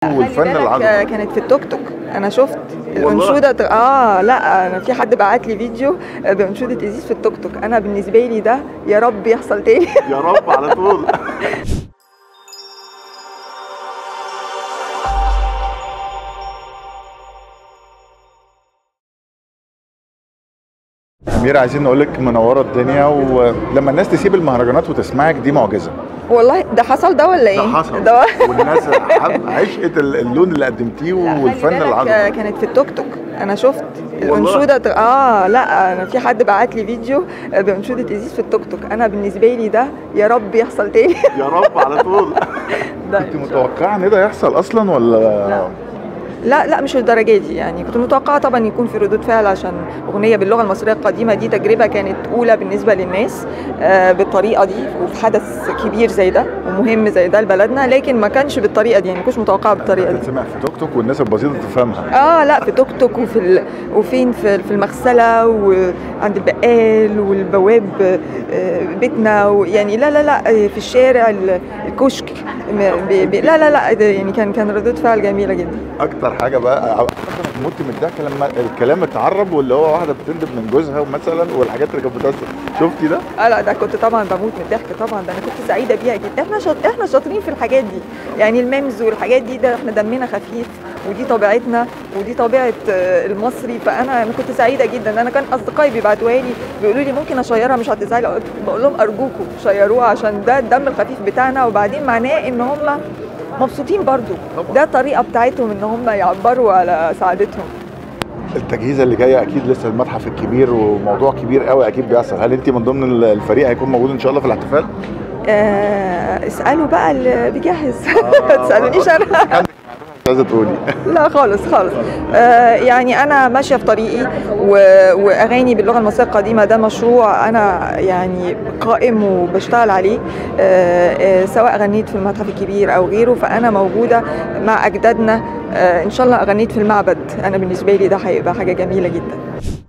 والفن خلي بالك، العربي آه، كانت في التوك توك انا شفت والله؟ الانشوده اه لا انا في حد بعت لي فيديو آه، بانشوده ازيز في التوك توك انا بالنسبه لي ده يا رب يحصل تاني يا رب على طول أميرة عايزين نقول لك منورة الدنيا ولما الناس تسيب المهرجانات وتسمعك دي معجزة والله ده حصل ده ولا ايه ده حصل ده والناس حب عشقت ال- اللون اللي قدمتيه والفن خلي بالك، آه، العربي كانت في التوك توك انا شفت والله؟ الانشوده اه لا انا في حد بعت لي فيديو آه، بانشوده ازيز في التوك توك انا بالنسبه لي ده يا رب يحصل تاني يا رب على طول ده كنت متوقعة ان ده يحصل اصلا ولا لا. لا لا مش الدرجه دي يعني كنت متوقعه طبعا يكون في ردود فعل عشان اغنيه باللغه المصريه القديمه دي تجربه كانت اولى بالنسبه للناس آه، بالطريقه دي وفي حدث كبير زي ده ومهم زي ده لبلدنا لكن ما كانش بالطريقه دي يعني ما كنتش متوقعه بالطريقه دي تتسمع في توك توك والناس البسيطة تفهمها اه لا في توك توك وفي ال... وفين في في المغسله وعند البقال والبواب آه، بيتنا ويعني لا لا لا آه، في الشارع ال- الكشك م- ب... ب... لا لا لا ده يعني كان كان ردود فعل جميله جدا اكتر حاجه بقى أعتقد إنك مت من الضحك لما الكلام اتعرب واللي هو واحده بتندب من جوزها مثلا والحاجات اللي كانت بتحصل شفتي ده؟ اه لا ده كنت طبعا بموت من الضحك طبعا ده انا كنت سعيده بيها جدا احنا شاط... احنا شاطرين في الحاجات دي يعني الميمز والحاجات دي ده احنا دمنا خفيف ودي طبيعتنا ودي طبيعه آه، المصري فانا انا كنت سعيده جدا انا كان اصدقائي بيبعتوها لي بيقولوا لي ممكن اشيرها مش هتزعلي قلت- بقول لهم ارجوكم شيروها عشان ده الدم الخفيف بتاعنا وبعدين معناه ان هم مبسوطين برضو طبعاً. ده الطريقه بتاعتهم ان هم يعبروا على سعادتهم التجهيزه اللي جايه اكيد لسه المتحف الكبير وموضوع كبير قوي اكيد بيحصل هل انت من ضمن الفريق هيكون موجود ان شاء الله في الاحتفال؟ آه اسالوا بقى اللي بيجهز ما تسالونيش انا مش عايزه تقولي لا خالص خالص آه يعني انا ماشيه في طريقي و... واغاني باللغه المصريه القديمه ده مشروع انا يعني قائم وبشتغل عليه آه آه سواء غنيت في المتحف الكبير او غيره فانا موجوده مع اجدادنا آه ان شاء الله غنيت في المعبد انا بالنسبه لي ده هيبقى حاجه جميله جدا